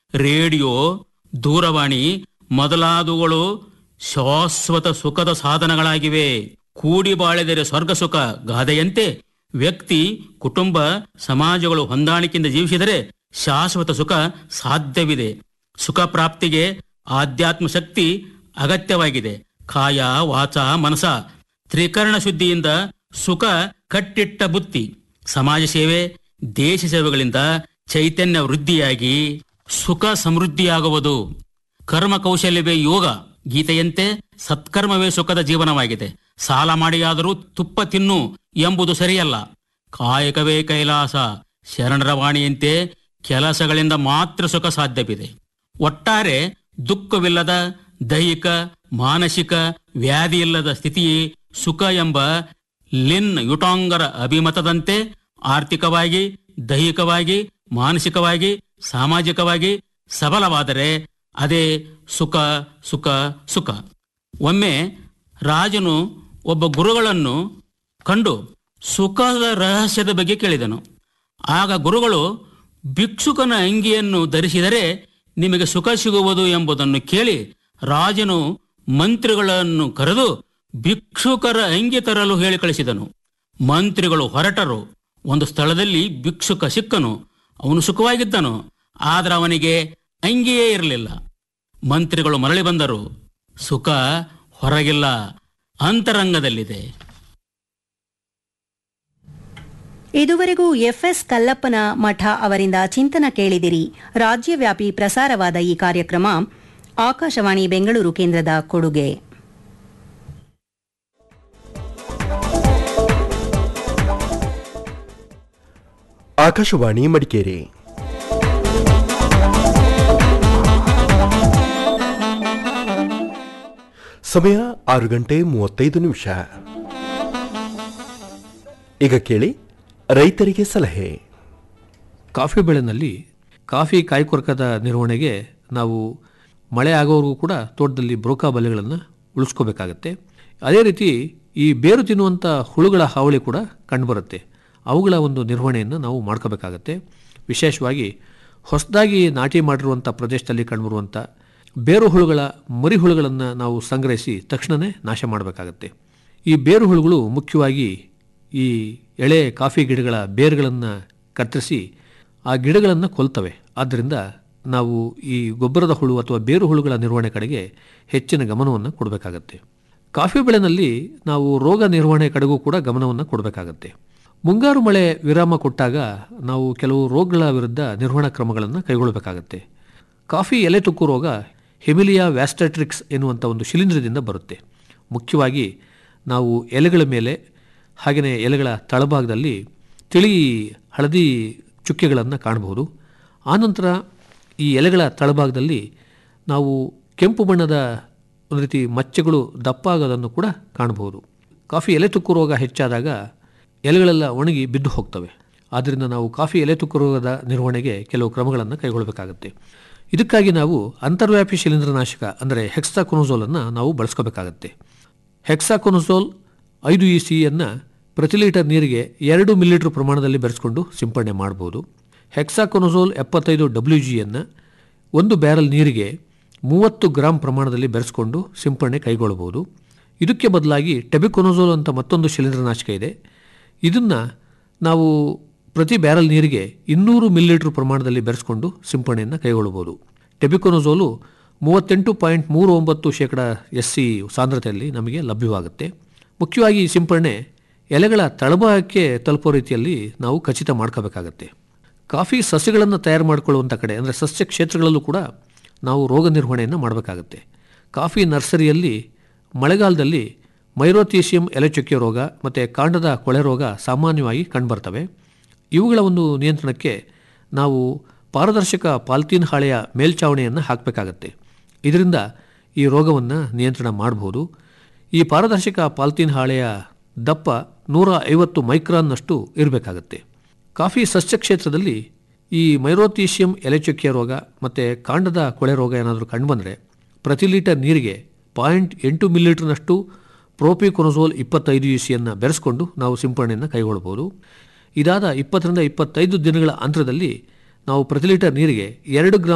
radio ದೂರವಾಣಿ ಮೊದಲಾದವುಗಳು ಶಾಶ್ವತ ಸುಖದ ಸಾಧನಗಳಾಗಿವೆ ಕೂಡಿ ಬಾಳಿದರೆ ಸ್ವರ್ಗ ಸುಖ ಗಾದೆಯಂತೆ ವ್ಯಕ್ತಿ ಕುಟುಂಬ ಸಮಾಜಗಳು ಹೊಂದಾಣಿಕೆಯಿಂದ ಜೀವಿಸಿದರೆ ಶಾಶ್ವತ ಸುಖ ಸಾಧ್ಯವಿದೆ ಸುಖ ಪ್ರಾಪ್ತಿಗೆ ಆಧ್ಯಾತ್ಮ ಶಕ್ತಿ ಅಗತ್ಯವಾಗಿದೆ ಕಾಯ ವಾಚ ಮನಸ ತ್ರಿಕರಣ ಶುದ್ಧಿಯಿಂದ ಸುಖ ಕಟ್ಟಿಟ್ಟ ಬುತ್ತಿ ಸಮಾಜ ಸೇವೆ ದೇಶ ಸೇವೆಗಳಿಂದ ಚೈತನ್ಯ ವೃದ್ಧಿಯಾಗಿ ಸುಖ ಸಮೃದ್ಧಿಯಾಗುವುದು ಕರ್ಮ ಕೌಶಲ್ಯವೇ ಯೋಗ ಗೀತೆಯಂತೆ ಸತ್ಕರ್ಮವೇ ಸುಖದ ಜೀವನವಾಗಿದೆ ಸಾಲ ಮಾಡಿಯಾದರೂ ತುಪ್ಪ ತಿನ್ನು ಎಂಬುದು ಸರಿಯಲ್ಲ ಕಾಯಕವೇ ಕೈಲಾಸ ಶರಣರ ವಾಣಿಯಂತೆ ಕೆಲಸಗಳಿಂದ ಮಾತ್ರ ಸುಖ ಸಾಧ್ಯವಿದೆ ಒಟ್ಟಾರೆ ದುಃಖವಿಲ್ಲದ ದೈಹಿಕ ಮಾನಸಿಕ ವ್ಯಾಧಿಯಿಲ್ಲದ ಸ್ಥಿತಿಯೇ ಸುಖ ಎಂಬ ಲಿನ್ ಯುಟಾಂಗರ ಅಭಿಮತದಂತೆ ಆರ್ಥಿಕವಾಗಿ ದೈಹಿಕವಾಗಿ ಮಾನಸಿಕವಾಗಿ ಸಾಮಾಜಿಕವಾಗಿ ಸಬಲವಾದರೆ ಅದೇ ಸುಖ ಸುಖ ಸುಖ ಒಮ್ಮೆ ರಾಜನು ಒಬ್ಬ ಗುರುಗಳನ್ನು ಕಂಡು ಸುಖದ ರಹಸ್ಯದ ಬಗ್ಗೆ ಕೇಳಿದನು ಆಗ ಗುರುಗಳು ಭಿಕ್ಷುಕನ ಅಂಗಿಯನ್ನು ಧರಿಸಿದರೆ ನಿಮಗೆ ಸುಖ ಸಿಗುವುದು ಎಂಬುದನ್ನು ಕೇಳಿ ರಾಜನು ಮಂತ್ರಿಗಳನ್ನು ಕರೆದು ಭಿಕ್ಷುಕರ ಅಂಗಿ ತರಲು ಹೇಳಿ ಕಳಿಸಿದನು ಮಂತ್ರಿಗಳು ಹೊರಟರು ಒಂದು ಸ್ಥಳದಲ್ಲಿ ಭಿಕ್ಷುಕ ಸಿಕ್ಕನು ಅವನು ಸುಖವಾಗಿದ್ದನು ಆದ್ರೆ ಅವನಿಗೆ ಅಂಗಿಯೇ ಇರಲಿಲ್ಲ ಮಂತ್ರಿಗಳು ಮರಳಿ ಬಂದರು ಸುಖ ಹೊರಗಿಲ್ಲ ಅಂತರಂಗದಲ್ಲಿದೆ ಇದುವರೆಗೂ ಎಫ್ಎಸ್ ಕಲ್ಲಪ್ಪನ ಮಠ ಅವರಿಂದ ಚಿಂತನ ಕೇಳಿದಿರಿ ರಾಜ್ಯವ್ಯಾಪಿ ಪ್ರಸಾರವಾದ ಈ ಕಾರ್ಯಕ್ರಮ ಆಕಾಶವಾಣಿ ಬೆಂಗಳೂರು ಕೇಂದ್ರದ ಕೊಡುಗೆ ಆಕಾಶವಾಣಿ ಮಡಿಕೇರಿ ಸಮಯ ಆರು ಗಂಟೆ ಮೂವತ್ತೈದು ನಿಮಿಷ ಈಗ ಕೇಳಿ ರೈತರಿಗೆ ಸಲಹೆ ಕಾಫಿ ಬೆಳೆನಲ್ಲಿ ಕಾಫಿ ಕಾಯಿಕೊರಕದ ನಿರ್ವಹಣೆಗೆ ನಾವು ಮಳೆ ಆಗೋವರೆಗೂ ಕೂಡ ತೋಟದಲ್ಲಿ ಬ್ರೋಕಾ ಬಲೆಗಳನ್ನು ಉಳಿಸ್ಕೋಬೇಕಾಗತ್ತೆ ಅದೇ ರೀತಿ ಈ ಬೇರು ತಿನ್ನುವಂಥ ಹುಳುಗಳ ಹಾವಳಿ ಕೂಡ ಕಂಡುಬರುತ್ತೆ ಅವುಗಳ ಒಂದು ನಿರ್ವಹಣೆಯನ್ನು ನಾವು ಮಾಡ್ಕೋಬೇಕಾಗತ್ತೆ ವಿಶೇಷವಾಗಿ ಹೊಸದಾಗಿ ನಾಟಿ ಮಾಡಿರುವಂಥ ಪ್ರದೇಶದಲ್ಲಿ ಕಂಡುಬರುವಂಥ ಬೇರು ಹುಳುಗಳ ಮರಿ ಹುಳುಗಳನ್ನು ನಾವು ಸಂಗ್ರಹಿಸಿ ತಕ್ಷಣವೇ ನಾಶ ಮಾಡಬೇಕಾಗತ್ತೆ ಈ ಬೇರು ಹುಳುಗಳು ಮುಖ್ಯವಾಗಿ ಈ ಎಳೆ ಕಾಫಿ ಗಿಡಗಳ ಬೇರುಗಳನ್ನು ಕತ್ತರಿಸಿ ಆ ಗಿಡಗಳನ್ನು ಕೊಲ್ತವೆ ಆದ್ದರಿಂದ ನಾವು ಈ ಗೊಬ್ಬರದ ಹುಳು ಅಥವಾ ಬೇರು ಹುಳುಗಳ ನಿರ್ವಹಣೆ ಕಡೆಗೆ ಹೆಚ್ಚಿನ ಗಮನವನ್ನು ಕೊಡಬೇಕಾಗತ್ತೆ ಕಾಫಿ ಬೆಳೆನಲ್ಲಿ ನಾವು ರೋಗ ನಿರ್ವಹಣೆ ಕಡೆಗೂ ಕೂಡ ಗಮನವನ್ನು ಕೊಡಬೇಕಾಗತ್ತೆ ಮುಂಗಾರು ಮಳೆ ವಿರಾಮ ಕೊಟ್ಟಾಗ ನಾವು ಕೆಲವು ರೋಗಗಳ ವಿರುದ್ಧ ನಿರ್ವಹಣಾ ಕ್ರಮಗಳನ್ನು ಕೈಗೊಳ್ಳಬೇಕಾಗತ್ತೆ ಕಾಫಿ ಎಲೆ ತುಕ್ಕು ರೋಗ ಹೆಮಿಲಿಯಾ ವ್ಯಾಸ್ಟಟ್ರಿಕ್ಸ್ ಎನ್ನುವಂಥ ಒಂದು ಶಿಲೀಂಧ್ರದಿಂದ ಬರುತ್ತೆ ಮುಖ್ಯವಾಗಿ ನಾವು ಎಲೆಗಳ ಮೇಲೆ ಹಾಗೆಯೇ ಎಲೆಗಳ ತಳಭಾಗದಲ್ಲಿ ತಿಳಿ ಹಳದಿ ಚುಕ್ಕೆಗಳನ್ನು ಕಾಣಬಹುದು ಆನಂತರ ಈ ಎಲೆಗಳ ತಳಭಾಗದಲ್ಲಿ ನಾವು ಕೆಂಪು ಬಣ್ಣದ ಒಂದು ರೀತಿ ಮಚ್ಚೆಗಳು ದಪ್ಪ ಆಗೋದನ್ನು ಕೂಡ ಕಾಣಬಹುದು ಕಾಫಿ ಎಲೆ ತುಕ್ಕು ರೋಗ ಹೆಚ್ಚಾದಾಗ ಎಲೆಗಳೆಲ್ಲ ಒಣಗಿ ಬಿದ್ದು ಹೋಗ್ತವೆ ಆದ್ದರಿಂದ ನಾವು ಕಾಫಿ ಎಲೆ ತುಕ್ಕು ರೋಗದ ನಿರ್ವಹಣೆಗೆ ಕೆಲವು ಕ್ರಮಗಳನ್ನು ಕೈಗೊಳ್ಳಬೇಕಾಗುತ್ತೆ ಇದಕ್ಕಾಗಿ ನಾವು ಅಂತರ್ವ್ಯಾಪಿ ಶಿಲೀಂಧ್ರನಾಶಕ ಅಂದರೆ ಹೆಕ್ಸಾಕೊನೋಸೋಲನ್ನು ನಾವು ಬಳಸ್ಕೋಬೇಕಾಗತ್ತೆ ಹೆಕ್ಸಾಕೊನೋಸೋಲ್ ಐದು ಇ ಸಿಯನ್ನು ಪ್ರತಿ ಲೀಟರ್ ನೀರಿಗೆ ಎರಡು ಮಿಲಿಲೀಟರ್ ಪ್ರಮಾಣದಲ್ಲಿ ಬೆರೆಸ್ಕೊಂಡು ಸಿಂಪಡಣೆ ಮಾಡ್ಬೋದು ಹೆಕ್ಸಾಕೊನೋಸೋಲ್ ಎಪ್ಪತ್ತೈದು ಡಬ್ಲ್ಯೂ ಜಿಯನ್ನು ಒಂದು ಬ್ಯಾರಲ್ ನೀರಿಗೆ ಮೂವತ್ತು ಗ್ರಾಂ ಪ್ರಮಾಣದಲ್ಲಿ ಬೆರೆಸ್ಕೊಂಡು ಸಿಂಪಡಣೆ ಕೈಗೊಳ್ಳಬಹುದು ಇದಕ್ಕೆ ಬದಲಾಗಿ ಟೆಬಿಕೊನೋಸೋಲ್ ಅಂತ ಮತ್ತೊಂದು ಶಿಲೀಂಧ್ರನಾಶಕ ಇದೆ ಇದನ್ನು ನಾವು ಪ್ರತಿ ಬ್ಯಾರಲ್ ನೀರಿಗೆ ಇನ್ನೂರು ಮಿಲಿಲೀಟರ್ ಪ್ರಮಾಣದಲ್ಲಿ ಬೆರೆಸ್ಕೊಂಡು ಸಿಂಪಡಣೆಯನ್ನು ಕೈಗೊಳ್ಳಬಹುದು ಟೆಬಿಕೊನೋಸೋಲು ಮೂವತ್ತೆಂಟು ಪಾಯಿಂಟ್ ಮೂರು ಒಂಬತ್ತು ಶೇಕಡ ಎಸ್ ಸಿ ಸಾಂದ್ರತೆಯಲ್ಲಿ ನಮಗೆ ಲಭ್ಯವಾಗುತ್ತೆ ಮುಖ್ಯವಾಗಿ ಈ ಸಿಂಪಡಣೆ ಎಲೆಗಳ ತಳಭಾಗಕ್ಕೆ ತಲುಪೋ ರೀತಿಯಲ್ಲಿ ನಾವು ಖಚಿತ ಮಾಡ್ಕೋಬೇಕಾಗತ್ತೆ ಕಾಫಿ ಸಸ್ಯಗಳನ್ನು ತಯಾರು ಮಾಡಿಕೊಳ್ಳುವಂಥ ಕಡೆ ಅಂದರೆ ಸಸ್ಯ ಕ್ಷೇತ್ರಗಳಲ್ಲೂ ಕೂಡ ನಾವು ರೋಗ ನಿರ್ವಹಣೆಯನ್ನು ಮಾಡಬೇಕಾಗತ್ತೆ ಕಾಫಿ ನರ್ಸರಿಯಲ್ಲಿ ಮಳೆಗಾಲದಲ್ಲಿ ಮೈರೋಥೀಸಿಯಂ ಎಲೆಚುಕ್ಕೆ ರೋಗ ಮತ್ತು ಕಾಂಡದ ಕೊಳೆ ರೋಗ ಸಾಮಾನ್ಯವಾಗಿ ಕಂಡುಬರ್ತವೆ ಇವುಗಳ ಒಂದು ನಿಯಂತ್ರಣಕ್ಕೆ ನಾವು ಪಾರದರ್ಶಕ ಪಾಲ್ತೀನ್ ಹಾಳೆಯ ಮೇಲ್ಚಾವಣಿಯನ್ನು ಹಾಕಬೇಕಾಗತ್ತೆ ಇದರಿಂದ ಈ ರೋಗವನ್ನು ನಿಯಂತ್ರಣ ಮಾಡಬಹುದು ಈ ಪಾರದರ್ಶಕ ಪಾಲ್ತೀನ್ ಹಾಳೆಯ ದಪ್ಪ ನೂರ ಐವತ್ತು ಮೈಕ್ರಾನ್ನಷ್ಟು ಇರಬೇಕಾಗತ್ತೆ ಕಾಫಿ ಸಸ್ಯ ಕ್ಷೇತ್ರದಲ್ಲಿ ಈ ಮೈರೋಥೀಸಿಯಂ ಎಲೆಚುಕ್ಕೆ ರೋಗ ಮತ್ತು ಕಾಂಡದ ಕೊಳೆ ರೋಗ ಏನಾದರೂ ಕಂಡುಬಂದರೆ ಪ್ರತಿ ಲೀಟರ್ ನೀರಿಗೆ ಪಾಯಿಂಟ್ ಎಂಟು ಮಿಲಿಲೀಟರ್ನಷ್ಟು ಪ್ರೋಪಿಕೊನೋಸೋಲ್ ಇಪ್ಪತ್ತೈದು ಯು ಸಿಯನ್ನು ಬೆರೆಸ್ಕೊಂಡು ನಾವು ಸಿಂಪಡಣೆಯನ್ನು ಕೈಗೊಳ್ಳಬಹುದು ಇದಾದ ಇಪ್ಪತ್ತರಿಂದ ಇಪ್ಪತ್ತೈದು ದಿನಗಳ ಅಂತರದಲ್ಲಿ ನಾವು ಪ್ರತಿ ಲೀಟರ್ ನೀರಿಗೆ ಎರಡು ಗ್ರಾಂ